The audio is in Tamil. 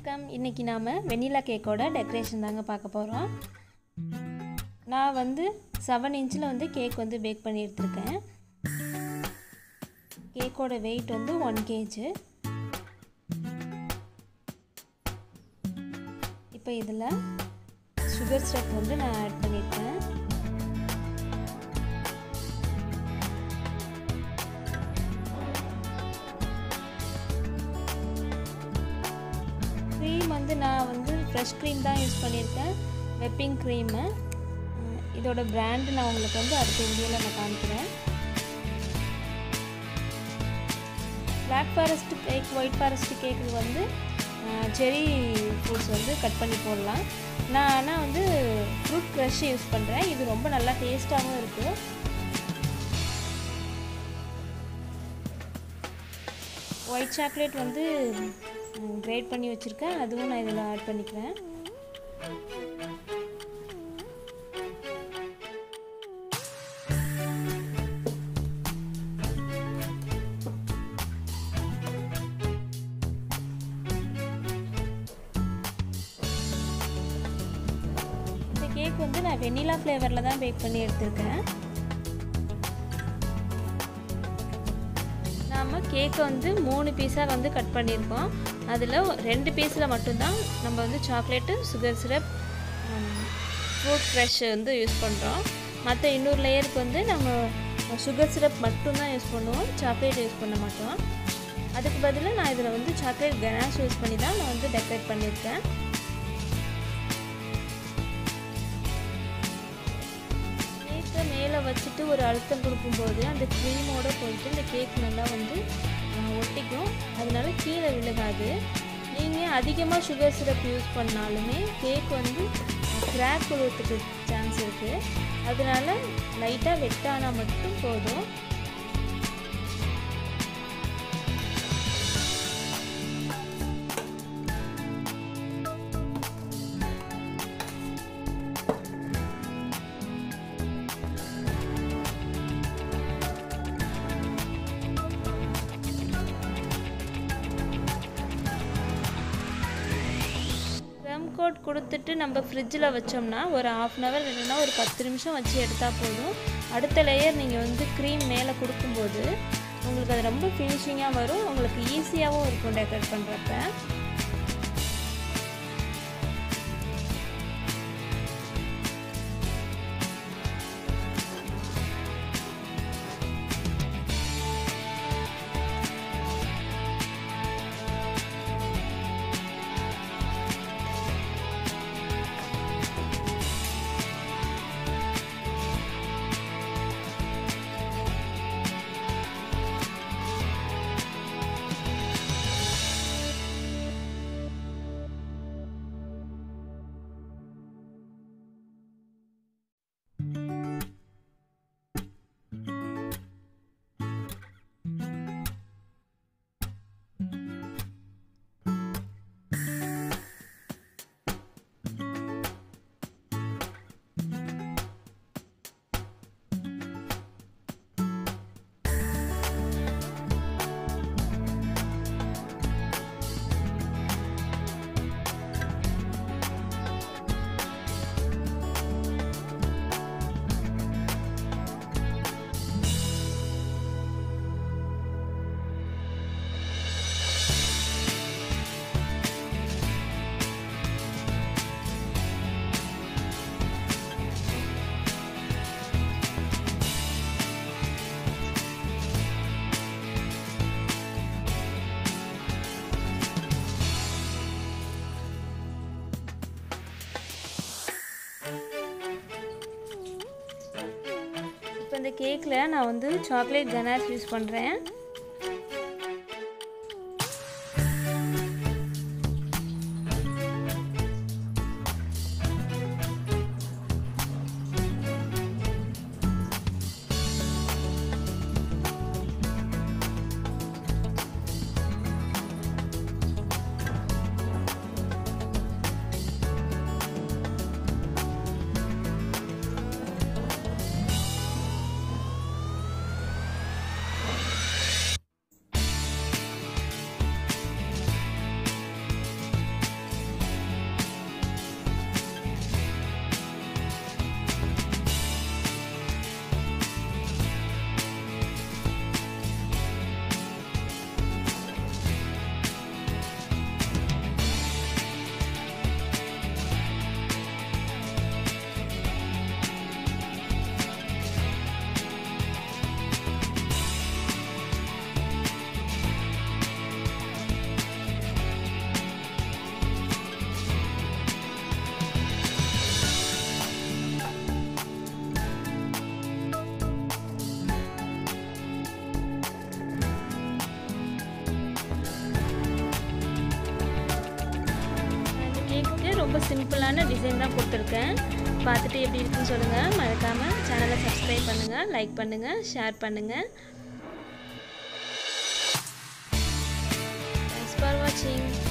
வணக்கம் இன்றைக்கி நாம் வெண்ணிலா கேக்கோட டெக்கரேஷன் தாங்க பார்க்க போகிறோம் நான் வந்து செவன் இன்ச்சில் வந்து கேக் வந்து பேக் பண்ணி எடுத்திருக்கேன் கேக்கோட வெயிட் வந்து ஒன் கேஜு இப்போ இதில் சுகர் ஸ்டப் வந்து நான் ஆட் பண்ணியிருக்கேன் க்ரீம் வந்து நான் வந்து ஃப்ரெஷ் க்ரீம் தான் யூஸ் பண்ணியிருக்கேன் வெப்பிங் க்ரீமு இதோட பிராண்டு நான் உங்களுக்கு வந்து அடுத்த வீடியோவில் நான் காமிக்கிறேன் black forest cake white forest cake வந்து செரி ஃப்ரூட்ஸ் வந்து கட் பண்ணி போடலாம் நான் ஆனால் வந்து ஃப்ரூட் க்ரஷ் யூஸ் பண்ணுறேன் இது ரொம்ப நல்லா டேஸ்ட்டாகவும் இருக்குது ஒயிட் சாக்லேட் வந்து கிரேட் பண்ணி வச்சுருக்கேன் அதுவும் நான் இதில் ஆட் பண்ணிக்கிறேன் இந்த கேக் வந்து நான் வெண்ணிலா ஃப்ளேவரில் தான் பேக் பண்ணி எடுத்திருக்கேன் நாம் கேக்கை வந்து மூணு பீஸாக வந்து கட் பண்ணியிருக்கோம் அதில் ரெண்டு பீஸில் மட்டும்தான் நம்ம வந்து chocolate sugar syrup fruit fresh வந்து யூஸ் பண்ணுறோம் மற்ற இன்னொரு லேயருக்கு வந்து நம்ம சுகர் சிரப் மட்டும்தான் யூஸ் பண்ணுவோம் சாக்லேட் யூஸ் பண்ண மாட்டோம் அதுக்கு பதிலாக நான் இதில் வந்து சாக்லேட் கனாஷ் யூஸ் பண்ணி தான் நான் வந்து டெக்கரேட் பண்ணியிருக்கேன் கேக்கை மேலே வச்சுட்டு ஒரு அழுத்தம் கொடுக்கும்போது அந்த க்ரீமோடு போயிட்டு இந்த கேக் நல்லா வந்து ஒட்டிக்கும் அதனால கீழே விழுகாது நீங்கள் அதிகமாக சுகர் சிரப் யூஸ் பண்ணாலுமே கேக் வந்து கிராக் விழுறதுக்கு சான்ஸ் இருக்குது அதனால லைட்டாக வெட்டானால் மட்டும் போதும் ரம் கோட் கொடுத்துட்டு நம்ம ஃப்ரிட்ஜில் வச்சோம்னா ஒரு ஆஃப் அன் ஹவர் இல்லைன்னா ஒரு பத்து நிமிஷம் வச்சு எடுத்தால் போதும் அடுத்த லேயர் நீங்கள் வந்து க்ரீம் மேலே கொடுக்கும்போது உங்களுக்கு அது ரொம்ப ஃபினிஷிங்காக வரும் உங்களுக்கு ஈஸியாகவும் இருக்கும் டெக்கரேட் பண்ணுறப்ப இப்போ இந்த கேக்கில் நான் வந்து சாக்லேட் கனாஷ் யூஸ் பண்ணுறேன் ரொம்ப சிம்பிளான டிசைன் தான் கொடுத்துருக்கேன் பார்த்துட்டு எப்படி இருக்குன்னு சொல்லுங்கள் மறக்காமல் சேனலை சப்ஸ்கிரைப் பண்ணுங்கள் லைக் பண்ணுங்கள் ஷேர் பண்ணுங்கள் தேங்க்ஸ் ஃபார் வாட்சிங்